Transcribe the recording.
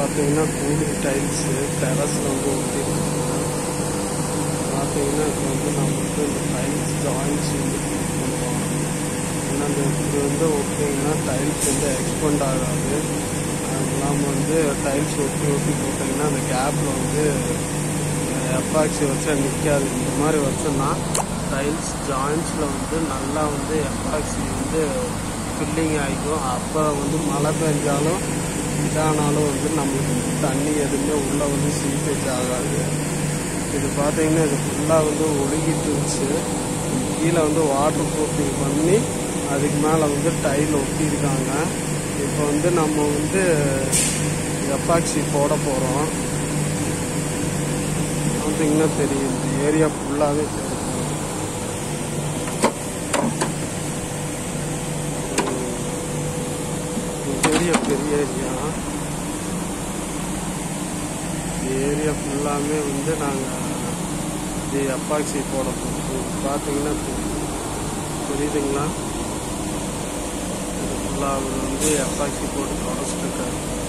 பார்த்தீங்கன்னா cooling tiles டெரஸில் வந்து ஒட்டிருக்காங்க பார்த்தீங்கன்னா இப்போ வந்து நம்ம வந்து இந்த டைல்ஸ் ஜாயின்ஸ் வந்து ஃபிட் பண்ணுறோம் ஏன்னா இந்த இது வந்து ஓகேங்கன்னா டைல்ஸ் வந்து எக்ஸ்பெண்ட் ஆகாது அது இல்லாமல் வந்து டைல்ஸ் ஒட்டி ஒட்டி போட்டிங்கன்னா அந்த கேப்பில் வந்து எப்பாக்சி வச்சா நிற்காது இந்த மாதிரி வச்சோம்னா டைல்ஸ் ஜாயின்ஸில் வந்து நல்லா வந்து எப்பாக்சி வந்து ஃபில்லிங் ஆகிக்கும் அப்போ வந்து மழை பெஞ்சாலும் இதானாலும் வந்து நம்மளுக்கு வந்து தண்ணி எதுவுமே உள்ளே வந்து சீப்பேஜ் ஆகாது இது பார்த்தீங்கன்னா இது ஃபுல்லாக வந்து ஒழுகிட்டு இருந்துச்சு கீழே வந்து வாட்டர் ப்ரூஃபிங் பண்ணி அதுக்கு மேலே வந்து டைல் ஒட்டியிருக்காங்க இப்போ வந்து நம்ம வந்து எப்பாக்சி போட போகிறோம் பார்த்தீங்கன்னா தெரியும் இந்த ஏரியா ஃபுல்லாகவே தெரியும் ஏரியா பெரிய ஏரியா இந்த ஏரியா ஃபுல்லாமே வந்து நாங்கள் இது எப்பாக்சி போட போகிறோம் பார்த்தீங்கன்னா தெரியும். தெரியுதுங்களா இது ஃபுல்லாக அவர் வந்து எப்பாக்சி போட்டு தொடச்சிட்டு இருக்காரு